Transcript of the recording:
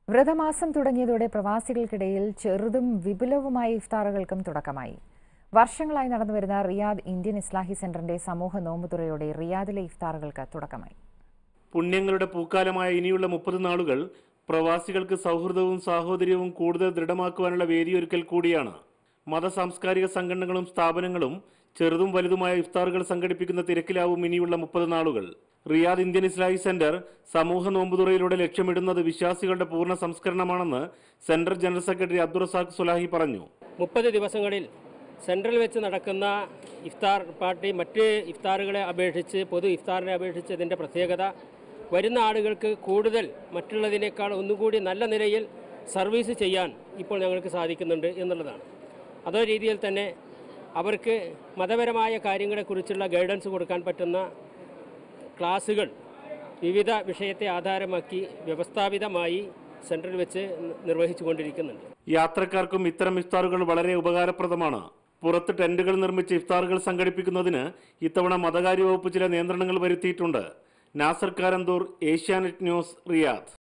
വ്രതമാസം തുടങ്ങിയതോടെ പ്രവാസികൾക്കിടയിൽ ചെറുതും വിപുലവുമായ ഇഫ്താറുകൾക്കും തുടക്കമായി വർഷങ്ങളായി നടന്നുവരുന്ന റിയാദ് ഇന്ത്യൻ ഇസ്ലാഹി സെന്ററിന്റെ സമൂഹ നോമ്പുതുറയോടെ റിയാദിലെ ഇഫ്താറുകൾക്ക് തുടക്കമായി പുണ്യങ്ങളുടെ പൂക്കാലമായ ഇനിയുള്ള മുപ്പത് നാളുകൾ പ്രവാസികൾക്ക് സൗഹൃദവും സാഹോദര്യവും കൂടുതൽ ദൃഢമാക്കുവാനുള്ള വേദിയൊരുക്കൽ കൂടിയാണ് മത സാംസ്കാരിക സംഘടനകളും സ്ഥാപനങ്ങളും ചെറുതും വലുതുമായ ഇഫ്താറുകൾ സംഘടിപ്പിക്കുന്ന തിരക്കിലാവും ഇനിയുള്ള മുപ്പത് നാളുകൾ റിയാദ് ഇന്ത്യൻ ഇസ്ലാഹി സെന്റർ സമൂഹ നോമ്പുതുറയിലൂടെ ലക്ഷ്യമിടുന്നത് വിശ്വാസികളുടെ പൂർണ്ണ സംസ്കരണമാണെന്ന് centre general secretary Abdurazak Sulahi പറഞ്ഞു മുപ്പത് ദിവസങ്ങളിൽ സെൻട്രൽ വെച്ച് നടക്കുന്ന ഇഫ്താർ പാർട്ടി മറ്റ് ഇഫ്താറുകളെ അപേക്ഷിച്ച് പൊതു ഇഫ്താറിനെ അപേക്ഷിച്ച് ഇതിൻ്റെ പ്രത്യേകത വരുന്ന ആളുകൾക്ക് കൂടുതൽ മറ്റുള്ളതിനേക്കാൾ ഒന്നുകൂടി നല്ല നിലയിൽ സർവീസ് ചെയ്യാൻ ഇപ്പോൾ ഞങ്ങൾക്ക് സാധിക്കുന്നുണ്ട് എന്നുള്ളതാണ് അതേ രീതിയിൽ തന്നെ അവർക്ക് മതപരമായ കാര്യങ്ങളെക്കുറിച്ചുള്ള ഗൈഡൻസ് കൊടുക്കാൻ പറ്റുന്ന ക്ലാസുകൾ വിവിധ വിഷയത്തെ ആധാരമാക്കി വ്യവസ്ഥാപിതമായി സെൻട്രൽ വെച്ച് നിർവഹിച്ചു കൊണ്ടിരിക്കുന്നുണ്ട് യാത്രക്കാർക്കും ഇത്തരം ഇഫ്താറുകൾ വളരെ ഉപകാരപ്രദമാണ് പുറത്ത് ടെന്റുകൾ നിർമ്മിച്ച് ഇഫ്താറുകൾ സംഘടിപ്പിക്കുന്നതിന് ഇത്തവണ മതകാര്യ വകുപ്പ് ചില നിയന്ത്രണങ്ങൾ വരുത്തിയിട്ടുണ്ട് നാസർ കാരന്തൂർ ഏഷ്യാനെറ്റ് ന്യൂസ് റിയാദ്